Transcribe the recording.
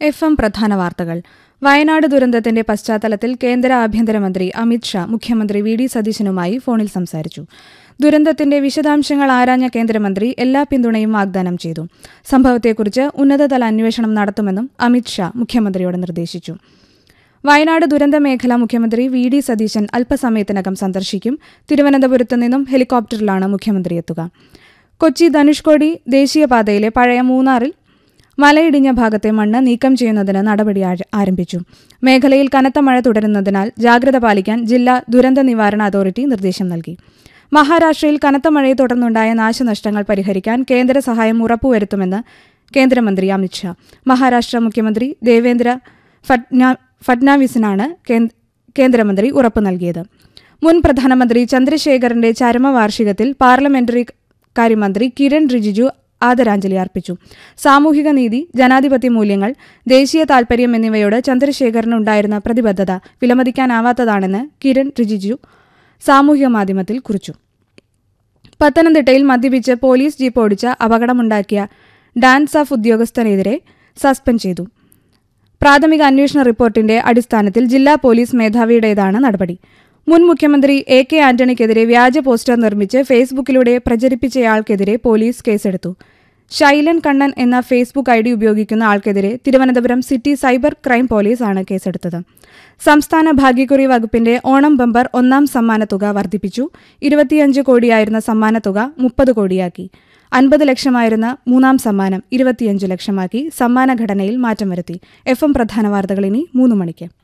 F M പ്രധാന വാർത്തകൾ വയനാട് ദുരന്തത്തിന്റെ പശ്ചാത്തലത്തിൽ കേന്ദ്ര ആഭ്യന്തരമന്ത്രി അമിത് ഷാ മുഖ്യമന്ത്രി വി ഡി സതീശനുമായി ഫോണിൽ സംസാരിച്ചു ദുരന്തത്തിന്റെ വിശദാംശങ്ങൾ ആരാഞ്ഞ കേന്ദ്രമന്ത്രി എല്ലാ പിന്തുണയും വാഗ്ദാനം ചെയ്തു സംഭവത്തെക്കുറിച്ച് ഉന്നതതല അന്വേഷണം നടത്തുമെന്നും അമിത് ഷാ മുഖ്യമന്ത്രിയോട് നിർദ്ദേശിച്ചു വയനാട് ദുരന്ത മേഖല മുഖ്യമന്ത്രി വി ഡി സതീശൻ അല്പസമയത്തിനകം സന്ദർശിക്കും തിരുവനന്തപുരത്ത് നിന്നും ഹെലികോപ്റ്ററിലാണ് മുഖ്യമന്ത്രി എത്തുക കൊച്ചി ധനുഷ്കോടി ദേശീയപാതയിലെ പഴയ മൂന്നാറിൽ മലയിടിഞ്ഞ ഭാഗത്തെ മണ്ണ് നീക്കം ചെയ്യുന്നതിന് നടപടി ആര- ആരംഭിച്ചു മേഖലയിൽ കനത്ത മഴ തുടരുന്നതിനാൽ ജാഗ്രത പാലിക്കാൻ ജില്ലാ ദുരന്ത നിവാരണ അതോറിറ്റി നിർദ്ദേശം നൽകി മഹാരാഷ്ട്രയിൽ കനത്ത മഴയെ തുടർന്നുണ്ടായ നാശനഷ്ടങ്ങൾ പരിഹരിക്കാൻ കേന്ദ്ര സഹായം ഉറപ്പുവരുത്തുമെന്ന് കേന്ദ്രമന്ത്രി അമിത്ഷാ മഹാരാഷ്ട്ര മുഖ്യമന്ത്രി ദേവേന്ദ്ര ഫഡ്നാ- ഫഡ്നാവിസിനാണ് കേന്ദ്- കേന്ദ്രമന്ത്രി ഉറപ്പു നൽകിയത് മുൻ പ്രധാനമന്ത്രി ചന്ദ്രശേഖറിന്റെ ചരമവാർഷികത്തിൽ പാർലമെന്ററി കാര്യമന്ത്രി കിരൺ റിജിജു ആദരാഞ്ജലി അർപ്പിച്ചു സാമൂഹിക നീതി ജനാധിപത്യ മൂല്യങ്ങൾ ദേശീയ താൽപര്യം എന്നിവയോട് ചന്ദ്രശേഖറിന് ഉണ്ടായിരുന്ന പ്രതിബദ്ധത വിലമതിക്കാനാവാത്തതാണെന്ന് കിരൺ റിജിജു സാമൂഹിക മാധ്യമത്തിൽ കുറിച്ചു പത്തനംതിട്ടയിൽ മദ്യപിച്ച് പോലീസ് ജീപ്പ് ഓടിച്ച അപകടമുണ്ടാക്കിയ ഡാൻസ് ഓഫ് ഉദ്യോഗസ്ഥനെതിരെ സസ്പെൻഡ് ചെയ്തു പ്രാഥമിക അന്വേഷണ റിപ്പോർട്ടിന്റെ അടിസ്ഥാനത്തിൽ ജില്ലാ പോലീസ് മേധാവിയുടേതാണ് നടപടി മുൻ മുഖ്യമന്ത്രി എ കെ ആന്റണിക്കെതിരെ വ്യാജ പോസ്റ്റർ നിർമ്മിച്ച് ഫേസ്ബുക്കിലൂടെ പ്രചരിപ്പിച്ചയാൾക്കെതിരെ പോലീസ് കേസെടുത്തു ശൈലൻ കണ്ണൻ എന്ന ഫേസ്ബുക്ക് ഐ ഡി ഉപയോഗിക്കുന്ന ആൾക്കെതിരെ തിരുവനന്തപുരം സിറ്റി സൈബർ ക്രൈം പോലീസാണ് കേസെടുത്തത് സംസ്ഥാന ഭാഗ്യക്കുറി വകുപ്പിന്റെ ഓണം ബമ്പർ ഒന്നാം സമ്മാനത്തുക വർദ്ധിപ്പിച്ചു ഇരുപത്തിയഞ്ച് കോടിയായിരുന്ന സമ്മാനത്തുക മുപ്പത് കോടിയാക്കി അൻപത് ലക്ഷമായിരുന്ന മൂന്നാം സമ്മാനം ഇരുപത്തിയഞ്ച് ലക്ഷമാക്കി സമ്മാന ഘടനയിൽ മാറ്റം വരുത്തി എഫ് എം പ്രധാന വാർത്തകൾ ഇനി മൂന്ന് മണിക്ക്